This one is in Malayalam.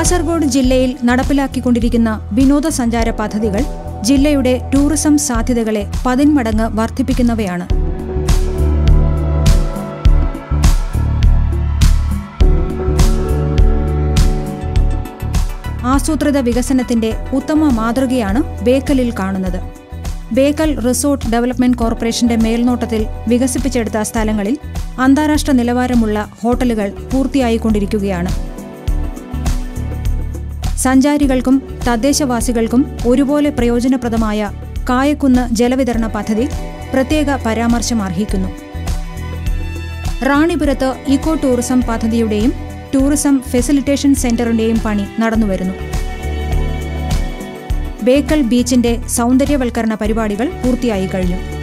കാസർഗോഡ് ജില്ലയിൽ നടപ്പിലാക്കിക്കൊണ്ടിരിക്കുന്ന വിനോദസഞ്ചാര പദ്ധതികൾ ജില്ലയുടെ ടൂറിസം സാധ്യതകളെ പതിന്മടങ്ങ് വർദ്ധിപ്പിക്കുന്നവയാണ് ആസൂത്രിത വികസനത്തിന്റെ ഉത്തമ മാതൃകയാണ് ബേക്കലിൽ കാണുന്നത് ബേക്കൽ റിസോർട്ട് ഡെവലപ്മെന്റ് കോർപ്പറേഷന്റെ മേൽനോട്ടത്തിൽ വികസിപ്പിച്ചെടുത്ത സ്ഥലങ്ങളിൽ അന്താരാഷ്ട്ര നിലവാരമുള്ള ഹോട്ടലുകൾ പൂർത്തിയായിക്കൊണ്ടിരിക്കുകയാണ് സഞ്ചാരികൾക്കും തദ്ദേശവാസികൾക്കും ഒരുപോലെ പ്രയോജനപ്രദമായ കായക്കുന്ന് ജലവിതരണ പദ്ധതി പ്രത്യേക പരാമർശം അർഹിക്കുന്നു റാണിപുരത്ത് ഇക്കോ ടൂറിസം പദ്ധതിയുടെയും ടൂറിസം ഫെസിലിറ്റേഷൻ സെന്ററിന്റെയും പണി നടന്നുവരുന്നു ബേക്കൽ ബീച്ചിന്റെ സൗന്ദര്യവൽക്കരണ പരിപാടികൾ പൂർത്തിയായി കഴിഞ്ഞു